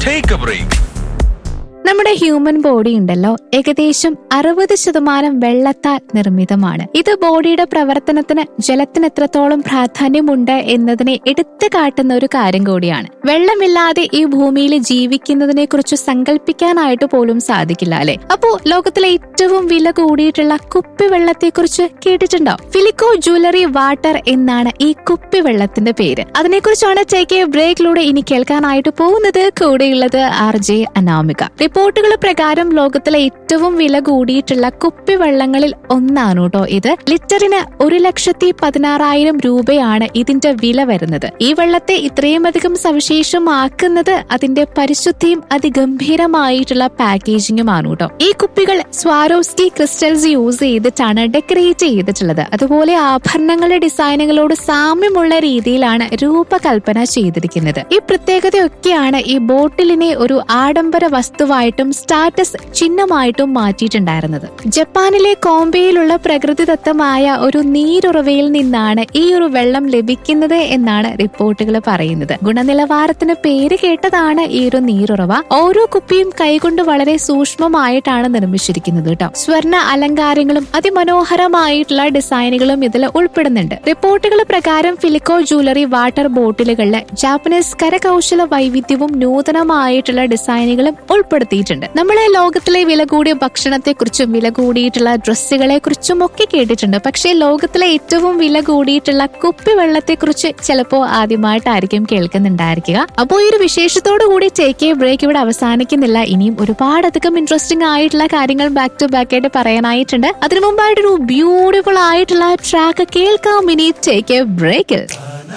Take a break. നമ്മുടെ human body ഉണ്ടല്ലോ ഏകദേശം അറുപത് ശതമാനം വെള്ളത്താൽ നിർമ്മിതമാണ് ഇത് ബോഡിയുടെ പ്രവർത്തനത്തിന് ജലത്തിന് എത്രത്തോളം പ്രാധാന്യമുണ്ട് എന്നതിനെ എടുത്തു കാട്ടുന്ന ഒരു കാര്യം കൂടിയാണ് വെള്ളമില്ലാതെ ഈ ഭൂമിയിൽ ജീവിക്കുന്നതിനെ കുറിച്ച് സങ്കല്പിക്കാനായിട്ട് പോലും സാധിക്കില്ല അല്ലെ അപ്പോ ലോകത്തിലെ ഏറ്റവും വില കൂടിയിട്ടുള്ള കുപ്പിവെള്ളത്തെ കുറിച്ച് കേട്ടിട്ടുണ്ടോ ഫിലിക്കോ ജ്വല്ലറി വാട്ടർ എന്നാണ് ഈ കുപ്പിവെള്ളത്തിന്റെ പേര് അതിനെക്കുറിച്ചാണ് ടേക്ക് എ ബ്രേക്കിലൂടെ ഇനി കേൾക്കാനായിട്ട് പോകുന്നത് കൂടെയുള്ളത് ആർ ജെ അനാമിക റിപ്പോർട്ടുകൾ പ്രകാരം ലോകത്തിലെ ഏറ്റവും വില കൂടിയിട്ടുള്ള കുപ്പിവെള്ളങ്ങളിൽ ഒന്നാണ് കേട്ടോ ഇത് ലിറ്ററിന് ഒരു ലക്ഷത്തി പതിനാറായിരം രൂപയാണ് ഇതിന്റെ വില വരുന്നത് ഈ വെള്ളത്തെ ഇത്രയും അധികം സവിശേഷമാക്കുന്നത് അതിന്റെ പരിശുദ്ധിയും അതിഗംഭീരമായിട്ടുള്ള പാക്കേജിങ്ങുമാണ് കേട്ടോ ഈ കുപ്പികൾ സ്വാരോസ്കി ക്രിസ്റ്റൽസ് യൂസ് ചെയ്തിട്ടാണ് ഡെക്കറേറ്റ് ചെയ്തിട്ടുള്ളത് അതുപോലെ ആഭരണങ്ങളുടെ ഡിസൈനുകളോട് സാമ്യമുള്ള രീതിയിലാണ് രൂപകൽപ്പന ചെയ്തിരിക്കുന്നത് ഈ പ്രത്യേകതയൊക്കെയാണ് ഈ ബോട്ടിലിനെ ഒരു ആഡംബര വസ്തുവായിട്ടും സ്റ്റാറ്റസ് ചിഹ്നമായിട്ടും മാറ്റിയിട്ടുണ്ടായിരുന്നത് ജപ്പാനിലെ കോംബെയിലുള്ള പ്രകൃതിദത്തമായ ഒരു നീരുറവയിൽ നിന്നാണ് ഈ ഒരു വെള്ളം ലഭിക്കുന്നത് എന്നാണ് റിപ്പോർട്ടുകൾ പറയുന്നത് ഗുണനിലവാരത്തിന് പേര് കേട്ടതാണ് ഈ ഒരു നീരുറവ ഓരോ കുപ്പിയും കൈകൊണ്ട് വളരെ സൂക്ഷ്മമായിട്ടാണ് നിർമ്മിച്ചിരിക്കുന്നത് കേട്ടോ സ്വർണ്ണ അലങ്കാരങ്ങളും അതിമനോഹരമായിട്ടുള്ള ഡിസൈനുകളും ഇതിൽ ഉൾപ്പെടുന്നുണ്ട് റിപ്പോർട്ടുകൾ പ്രകാരം ഫിലിക്കോ ജ്വല്ലറി വാട്ടർ ബോട്ടിലുകളിൽ ജാപ്പനീസ് കരകൗശല വൈവിധ്യവും നൂതനമായിട്ടുള്ള ഡിസൈനുകളും ഉൾപ്പെടുത്തിയിട്ടുണ്ട് നമ്മളെ ലോകത്തിലെ വില കൂടിയ ഭക്ഷണത്തെക്കുറിച്ചും വില കൂടിയിട്ടുള്ള ഡ്രസ്സുകളെ കുറിച്ചും ഒക്കെ കേട്ടിട്ടുണ്ട് പക്ഷേ ലോകത്തിലെ ഏറ്റവും വില കൂടിയിട്ടുള്ള കുപ്പിവെള്ളത്തെക്കുറിച്ച് ചിലപ്പോ ആദ്യമായിട്ടായിരിക്കും കേൾക്കുന്നുണ്ടായിരിക്കുക അപ്പോൾ ഈ ഒരു വിശേഷത്തോടു കൂടി ടേക്ക് എ ബ്രേക്ക് ഇവിടെ അവസാനിക്കുന്നില്ല ഇനിയും ഒരുപാടധികം ഇൻട്രസ്റ്റിംഗ് ആയിട്ടുള്ള കാര്യങ്ങൾ ബാക്ക് ടു ബാക്ക് ആയിട്ട് പറയാനായിട്ടുണ്ട് അതിനു മുമ്പായിട്ടൊരു ബ്യൂട്ടിഫുൾ ആയിട്ടുള്ള ട്രാക്ക് കേൾക്കാം ഇനി ടേക്ക് എ ബ്രേക്കിൽ